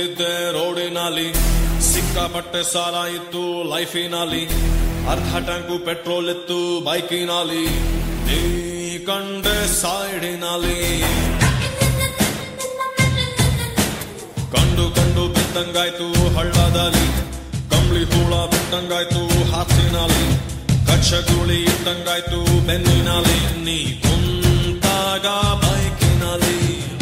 ಹೋಗುತ್ತಿದ್ದೆ ರೋಡಿನಲ್ಲಿ ಸಿಕ್ಕಾಪಟ್ಟೆ ಸಾಲ ಇತ್ತು ಲೈಫಿನಲ್ಲಿ ಅರ್ಧ ಟ್ಯಾಂಕು ಪೆಟ್ರೋಲ್ ಇತ್ತು ಬೈಕಿನಲ್ಲಿ ನೀ ಕಂಡೆ ಸೈಡಿನಲ್ಲಿ ಕಂಡು ಕಂಡು ಬಿದ್ದಂಗಾಯ್ತು ಹಳ್ಳದಲ್ಲಿ ಕಂಬಳಿ ಹೂಳ ಬಿಟ್ಟಂಗಾಯ್ತು ಹಾಸಿನಲ್ಲಿ ಕಚ್ಚಗುಳಿ ಇಟ್ಟಂಗಾಯ್ತು ಬೆನ್ನಿನಲ್ಲಿ ನೀ ಕುಂತಾಗ ಬೈಕಿನಲ್ಲಿ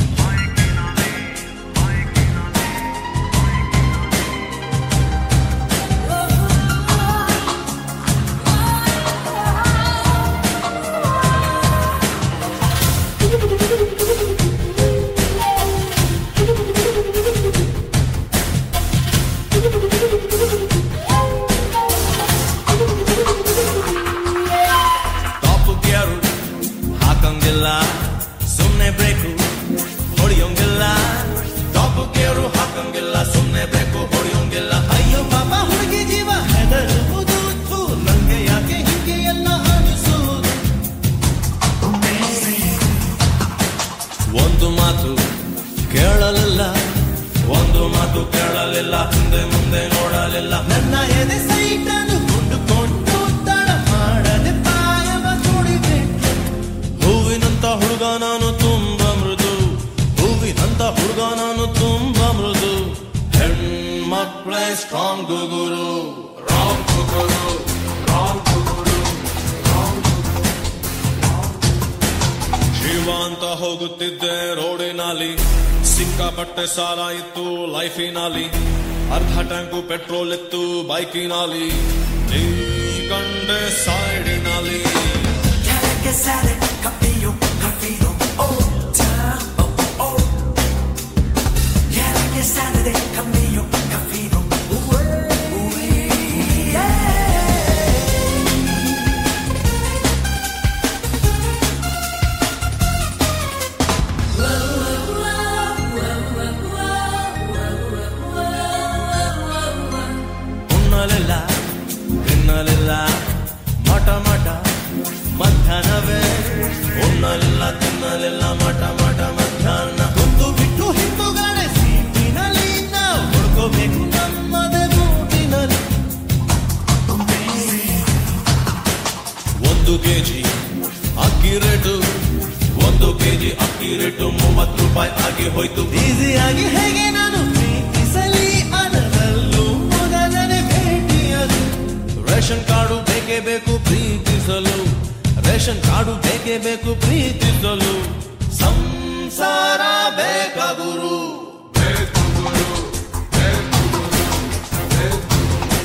ಟಾಪ್ ಗೇರು ಹಾಕಂಗಿಲ್ಲ ಸುಮ್ನೆ ಬ್ರೇಕು ಹೊಡಿಯೋಂಗಿಲ್ಲ ಟಾಪ್ ಗೇರು ಹಾಕಂಗಿಲ್ಲ ಸುಮ್ನೆ ಬ್ರೇಕು ಹೊಡಿಯೋಂಗಿಲ್ಲ ಅಯ್ಯೋ ಪಾಪ ಹುಡುಗಿ ಜೀವ ಹೆದರುವುದು ಥು, ನಂಗೆ ಯಾಕೆ ಹೀಗೆ ಎಲ್ಲ ಅನಿಸುವುದು ಒಂದು ಮಾತು ಕೇಳಲಿಲ್ಲ ಒಂದು ಮಾತು ಕೇಳಲಿಲ್ಲ ಹಿಂದೆ ಮುಂದೆ ನೋಡಲಿಲ್ಲ ನನ್ನ ಎದೆ ಸೈಟನ್ನು ಕೊಂಡುಕೊಂಡು ತಡ ಮಾಡದೆ ಪಾಯವ ತುಳಿಬೇಕು ಹೂವಿನಂತ ಹುಡುಗ ನಾನು ತುಂಬ ಮೃದು ಹೂವಿನಂತ ಹುಡುಗ ನಾನು ತುಂಬ ಮೃದು ಹೆಣ್ಮಕ್ಳೇ ಸ್ಟ್ರಾಂಗ್ ಗುರು ರಾಂಗ್ ಗುರು ರಾಂಗ್ ಗುರು ಶಿವ ಅಂತ ಹೋಗುತ್ತಿದ್ದೆ ರೋಡಿನಲ್ಲಿ ಸಿಕ್ಕಾಪಟ್ಟೆ ಸಾಲ ಇತ್ತು ಲೈಫಿನಲ್ಲಿ ಅರ್ಧ ಟ್ಯಾಂಕು ಪೆಟ್ರೋಲ್ ಇತ್ತು ಬೈಕಿನಲ್ಲಿ ನೀ ಕಂಡೆ ಸೈಡಿನಲ್ಲಿ que sale capillo, capillo, oh, down, oh, oh. Quiero que sale de camillo, capillo, ué, yeah. ಉಣ್ಣಲಿಲ್ಲ ತಿನ್ನಲಿಲ್ಲ ಮಠ ಮಠ ಮಧ್ಯಾಹ್ನವೇ ಉಣ್ಣಲಿಲ್ಲ ತಿನ್ನಲಿಲ್ಲ ಮಠ ಮಠ ಮಧ್ಯಾಹ್ನ ಕುಂತು ಬಿಟ್ಟು ಹಿಂದುಗಡೆ ಸೀಟಿನಲ್ಲಿ ನಾವು ಹುಡ್ಕೋಬೇಕು ನಮ್ಮದೇ ಗೂಟಿನಲ್ಲಿ ಒಂದು ಕೆಜಿ ಅಕ್ಕಿ ರೇಟು ಒಂದು ಕೆಜಿ ಅಕ್ಕಿ ರೇಟು ಮೂವತ್ತು ರೂಪಾಯಿ ಆಗಿ ಹೋಯ್ತು ಈಸಿಯಾಗಿ ಹೇಗೆ ನಾನು ಪ್ರೀತಿಸಲಿ ಅದರಲ್ಲೂ ಮೊದಲನೇ ಭೇಟಿಯದು ರೇಷನ್ ಕಾರ್ಡು ಬೇಕೇ ಬೇಕು ಪ್ರೀತಿಸಲು ರೇಷನ್ ಕಾರ್ಡು ಬೇಕೇ ಬೇಕು ಪ್ರೀತಿಸಲು ಸಂಸಾರ ಬೇಕ ಗುರು ಬೇಕು ಗುರು ಬೇಕು ಗುರು, ಬೇಕು ಗುರು.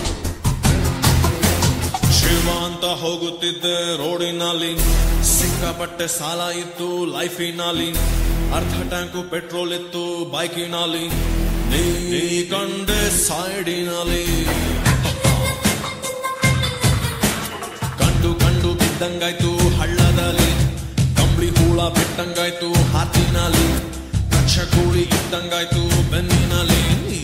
ಶಿವ ಅಂತ ಹೋಗುತ್ತಿದ್ದೆ ರೋಡಿನಲ್ಲಿ ಸಿಕ್ಕಾಪಟ್ಟೆ ಸಾಲ ಇತ್ತು ಲೈಫಿನಲ್ಲಿ ಅರ್ಧ ಟ್ಯಾಂಕು ಪೆಟ್ರೋಲ್ ಇತ್ತು ಬೈಕಿನಲ್ಲಿ ನೀ ಕಂಡೆ ಸೈಡಿನಲ್ಲಿ ಕಂಡು ಕಂಡು ಬಿದ್ದಂಗಾಯ್ತು ಹಳ್ಳದಲ್ಲಿ ಕಂಬಳಿ ಹೂಳ ಬಿಟ್ಟಂಗಾಯ್ತು ಹಾತಿನಲ್ಲಿ ಕಕ್ಷ ಕೂಳಿ ಇದ್ದಂಗಾಯ್ತು ಬೆನ್ನಿನಲ್ಲಿ ನೀ